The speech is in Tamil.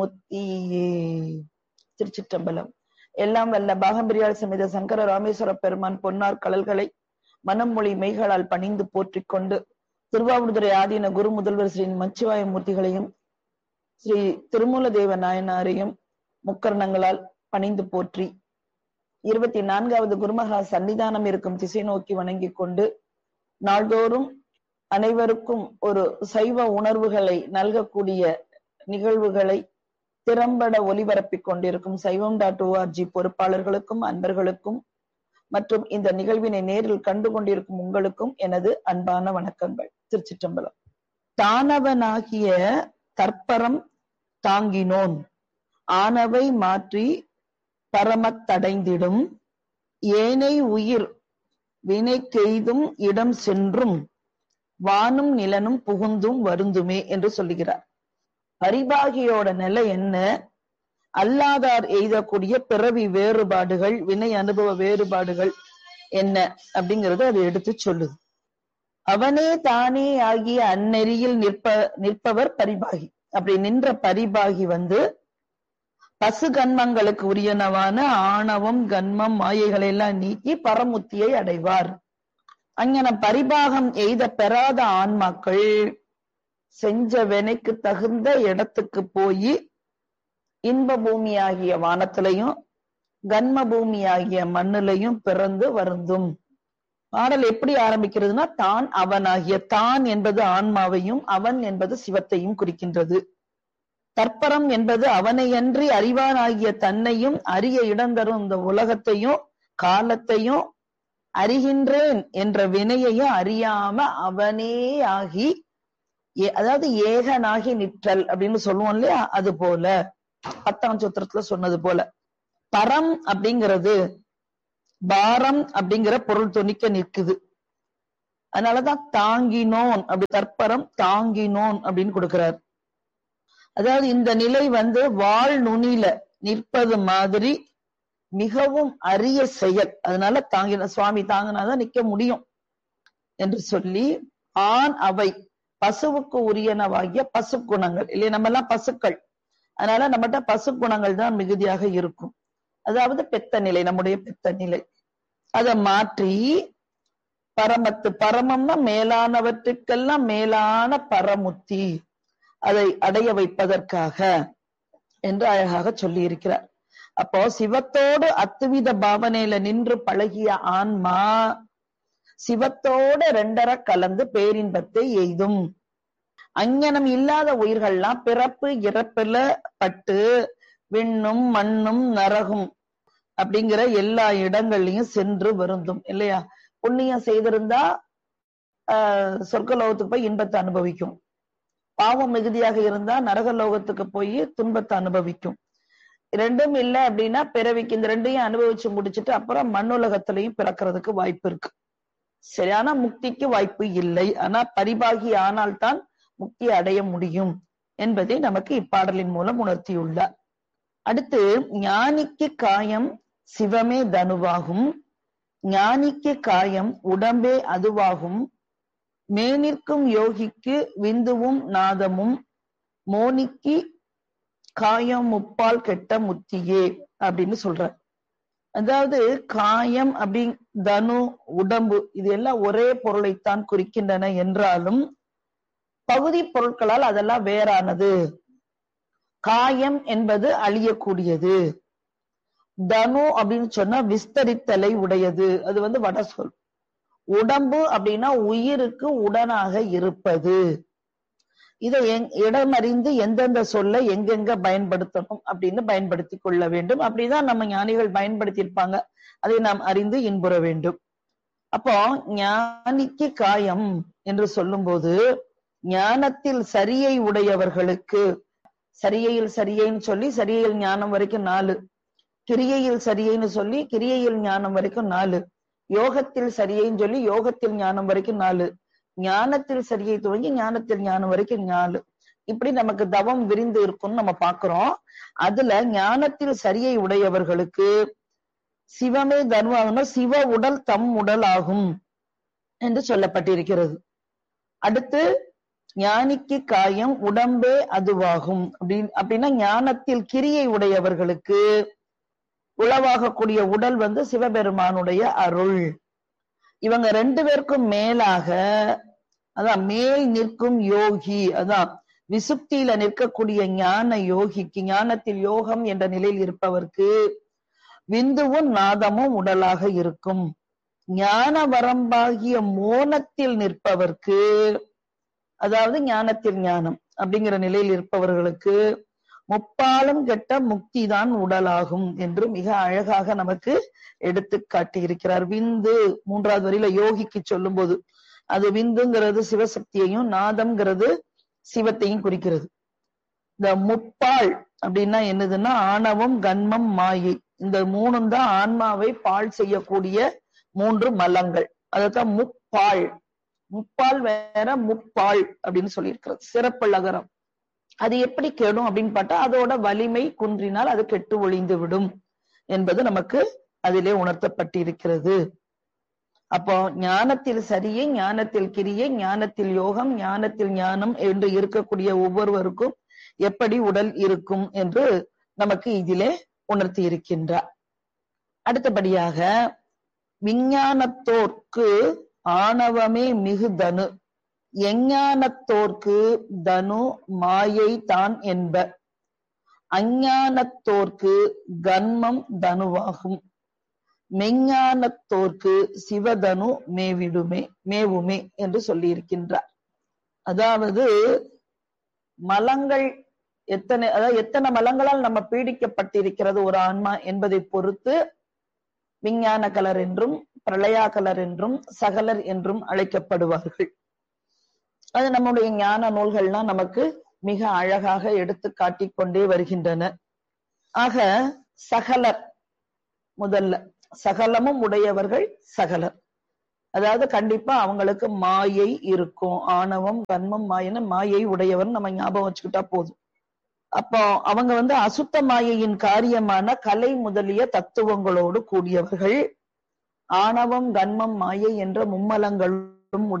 முத்தியே திருச்சிற்றம்பலம் எல்லாம் வல்ல பாகம்பிரியால் சமேத சங்கர ராமேஸ்வர பெருமான் பொன்னார் கடல்களை மனம் மொழி மெய்களால் பணிந்து போற்றிக் கொண்டு திருவாவூர்துறை ஆதீன குரு முதல்வர் ஸ்ரீ மச்சிவாய மூர்த்திகளையும் ஸ்ரீ திருமூல தேவ நாயனாரையும் முக்கரணங்களால் பணிந்து போற்றி இருபத்தி நான்காவது குருமகா சன்னிதானம் இருக்கும் திசை நோக்கி வணங்கிக் கொண்டு நாள்தோறும் அனைவருக்கும் ஒரு சைவ உணர்வுகளை நல்கக்கூடிய நிகழ்வுகளை திறம்பட ஒலிபரப்பிக் கொண்டிருக்கும் சைவம் டாட் ஓஆர்ஜி பொறுப்பாளர்களுக்கும் அன்பர்களுக்கும் மற்றும் இந்த நிகழ்வினை நேரில் கண்டு கொண்டிருக்கும் உங்களுக்கும் எனது அன்பான வணக்கங்கள் திருச்சிற்றம்பலம் தானவனாகிய தற்பரம் தாங்கினோன் ஆனவை மாற்றி பரமத்தடைந்திடும் ஏனை உயிர் வினை கெய்தும் இடம் சென்றும் வானும் நிலனும் புகுந்தும் வருந்துமே என்று சொல்லுகிறார் பரிபாகியோட நிலை என்ன அல்லாதார் எய்தக்கூடிய பிறவி வேறுபாடுகள் வினை அனுபவ வேறுபாடுகள் என்ன அப்படிங்கறத அது எடுத்து சொல்லுது அவனே தானே ஆகிய அந்நெறியில் நிற்ப நிற்பவர் பரிபாகி அப்படி நின்ற பரிபாகி வந்து பசு கன்மங்களுக்கு உரியனவான ஆணவம் கன்மம் மாயைகளை எல்லாம் நீக்கி பரமுத்தியை அடைவார் அங்கன பரிபாகம் எய்த பெறாத ஆன்மாக்கள் செஞ்ச வினைக்கு தகுந்த இடத்துக்கு போய் இன்ப பூமி ஆகிய வானத்திலையும் கன்ம பூமி ஆகிய மண்ணிலையும் பிறந்து வருந்தும் பாடல் எப்படி ஆரம்பிக்கிறதுனா தான் அவனாகிய தான் என்பது ஆன்மாவையும் அவன் என்பது சிவத்தையும் குறிக்கின்றது தற்பரம் என்பது அவனையன்றி அறிவானாகிய தன்னையும் அறிய இடம் தரும் இந்த உலகத்தையும் காலத்தையும் அறிகின்றேன் என்ற வினையையும் அறியாம அவனே ஆகி அதாவது ஏகனாகி நிற்றல் அப்படின்னு சொல்லுவோம் இல்லையா அது போல பத்தாம் சூத்திரத்துல சொன்னது போல பரம் அப்படிங்கிறது பாரம் அப்படிங்கிற பொருள் துணிக்க நிற்குது அதனாலதான் தாங்கினோன் அப்படி தற்பரம் தாங்கினோன் அப்படின்னு கொடுக்கிறார் அதாவது இந்த நிலை வந்து வாழ் நுனியில நிற்பது மாதிரி மிகவும் அரிய செயல் அதனால தாங்கின சுவாமி தாங்கினாதான் நிக்க முடியும் என்று சொல்லி ஆண் அவை பசுவுக்கு உரியனவாகிய பசு குணங்கள் இல்லையா நம்ம எல்லாம் பசுக்கள் அதனால நம்மகிட்ட பசு குணங்கள் தான் மிகுதியாக இருக்கும் அதாவது பெத்த நிலை நம்முடைய பெத்த நிலை அதை மாற்றி பரமத்து பரமம்னா மேலானவற்றுக்கெல்லாம் மேலான பரமுத்தி அதை அடைய வைப்பதற்காக என்று அழகாக சொல்லி இருக்கிறார் அப்போ சிவத்தோடு அத்துவித பாவனையில நின்று பழகிய ஆன்மா சிவத்தோட ரெண்டரை கலந்து பேரின்பத்தை எய்தும் அஞ்ஞனம் இல்லாத உயிர்கள்லாம் பிறப்பு இறப்புல பட்டு விண்ணும் மண்ணும் நரகும் அப்படிங்கிற எல்லா இடங்கள்லயும் சென்று வருந்தும் இல்லையா புண்ணியம் செய்திருந்தா ஆஹ் சொர்க்கலோகத்துக்கு போய் இன்பத்தை அனுபவிக்கும் பாவம் மிகுதியாக இருந்தா நரகலோகத்துக்கு போய் துன்பத்தை அனுபவிக்கும் ரெண்டும் இல்லை அப்படின்னா பிறவிக்கு இந்த ரெண்டையும் அனுபவிச்சு முடிச்சுட்டு அப்புறம் மண்ணுலகத்திலையும் பிறக்கிறதுக்கு வாய்ப்பு இருக்கு சரியான முக்திக்கு வாய்ப்பு இல்லை ஆனா பரிபாகி ஆனால்தான் முக்தி அடைய முடியும் என்பதை நமக்கு இப்பாடலின் மூலம் உணர்த்தியுள்ளார் அடுத்து ஞானிக்கு காயம் சிவமே தனுவாகும் ஞானிக்கு காயம் உடம்பே அதுவாகும் மேனிற்கும் யோகிக்கு விந்துவும் நாதமும் மோனிக்கு காயம் முப்பால் கெட்ட முத்தியே அப்படின்னு சொல்ற அதாவது காயம் அப்படி தனு உடம்பு இது எல்லாம் ஒரே பொருளைத்தான் குறிக்கின்றன என்றாலும் பகுதி பொருட்களால் அதெல்லாம் வேறானது காயம் என்பது அழியக்கூடியது தனு அப்படின்னு சொன்னா விஸ்தரித்தலை உடையது அது வந்து வட சொல் உடம்பு அப்படின்னா உயிருக்கு உடனாக இருப்பது இதை இடமறிந்து எந்தெந்த சொல்ல எங்கெங்க பயன்படுத்தணும் அப்படின்னு பயன்படுத்தி கொள்ள வேண்டும் அப்படிதான் நம்ம ஞானிகள் பயன்படுத்தி இருப்பாங்க அதை நாம் அறிந்து இன்புற வேண்டும் அப்போ ஞானிக்கு காயம் என்று சொல்லும்போது ஞானத்தில் சரியை உடையவர்களுக்கு சரியையில் சரியைன்னு சொல்லி சரியையில் ஞானம் வரைக்கும் நாலு கிரியையில் சரியைன்னு சொல்லி கிரியையில் ஞானம் வரைக்கும் நாலு யோகத்தில் சரியைன்னு சொல்லி யோகத்தில் ஞானம் வரைக்கும் நாலு ஞானத்தில் சரியை துவங்கி ஞானத்தில் ஞானம் வரைக்கும் நாலு இப்படி நமக்கு தவம் விரிந்து இருக்கும்னு நம்ம பாக்குறோம் அதுல ஞானத்தில் சரியை உடையவர்களுக்கு சிவமே தர்மம் சிவ உடல் தம் உடல் ஆகும் என்று சொல்லப்பட்டிருக்கிறது அடுத்து ஞானிக்கு காயம் உடம்பே அதுவாகும் அப்படின்னு அப்படின்னா ஞானத்தில் கிரியை உடையவர்களுக்கு உளவாகக்கூடிய உடல் வந்து சிவபெருமானுடைய அருள் இவங்க ரெண்டு பேருக்கும் மேலாக அதான் மேல் நிற்கும் யோகி அதான் விசுப்தியில நிற்கக்கூடிய ஞான யோகிக்கு ஞானத்தில் யோகம் என்ற நிலையில் இருப்பவர்க்கு விந்துவும் நாதமும் உடலாக இருக்கும் ஞான வரம்பாகிய மோனத்தில் நிற்பவர்க்கு அதாவது ஞானத்தில் ஞானம் அப்படிங்கிற நிலையில் இருப்பவர்களுக்கு முப்பாலும் கெட்ட முக்தி தான் உடலாகும் என்று மிக அழகாக நமக்கு எடுத்து காட்டியிருக்கிறார் விந்து மூன்றாவது வரியில யோகிக்கு சொல்லும் போது அது விந்துங்கிறது சிவசக்தியையும் நாதம்ங்கிறது சிவத்தையும் குறிக்கிறது இந்த முப்பால் அப்படின்னா என்னதுன்னா ஆணவம் கன்மம் மாயை இந்த மூணும் தான் ஆன்மாவை பால் செய்யக்கூடிய மூன்று மலங்கள் அதைத்தான் முப்பால் முப்பால் வேற முப்பால் அப்படின்னு சொல்லியிருக்கிறது சிறப்பு லகரம் அது எப்படி கெடும் அப்படின்னு பார்த்தா அதோட வலிமை குன்றினால் அது கெட்டு ஒழிந்து விடும் என்பது நமக்கு அதிலே உணர்த்தப்பட்டிருக்கிறது அப்போ ஞானத்தில் சரியை ஞானத்தில் கிரியை ஞானத்தில் யோகம் ஞானத்தில் ஞானம் என்று இருக்கக்கூடிய ஒவ்வொருவருக்கும் எப்படி உடல் இருக்கும் என்று நமக்கு இதிலே உணர்த்தி இருக்கின்றார் அடுத்தபடியாக விஞ்ஞானத்தோர்க்கு ஆணவமே மிகு தனு எஞ்ஞானத்தோர்க்கு தனு மாயை தான் என்ப அஞ்ஞானத்தோர்க்கு கன்மம் தனுவாகும் மெஞ்ஞானத்தோர்க்கு சிவதனு மேவிடுமே மேவுமே என்று சொல்லியிருக்கின்றார் அதாவது மலங்கள் எத்தனை அதாவது எத்தனை மலங்களால் நம்ம பீடிக்கப்பட்டிருக்கிறது ஒரு ஆன்மா என்பதை பொறுத்து விஞ்ஞான கலர் என்றும் பிரளயா கலர் என்றும் சகலர் என்றும் அழைக்கப்படுவார்கள் அது நம்முடைய ஞான நூல்கள்லாம் நமக்கு மிக அழகாக எடுத்து காட்டிக் கொண்டே வருகின்றன ஆக சகலர் முதல்ல சகலமும் உடையவர்கள் சகலர் அதாவது கண்டிப்பா அவங்களுக்கு மாயை இருக்கும் ஆணவம் கண்மம் மாயன மாயை உடையவர் நம்ம ஞாபகம் வச்சுக்கிட்டா போதும் அப்போ அவங்க வந்து அசுத்த மாயையின் காரியமான கலை முதலிய தத்துவங்களோடு கூடியவர்கள் ஆணவம் கண்மம் மாயை என்ற மும்மலங்களும்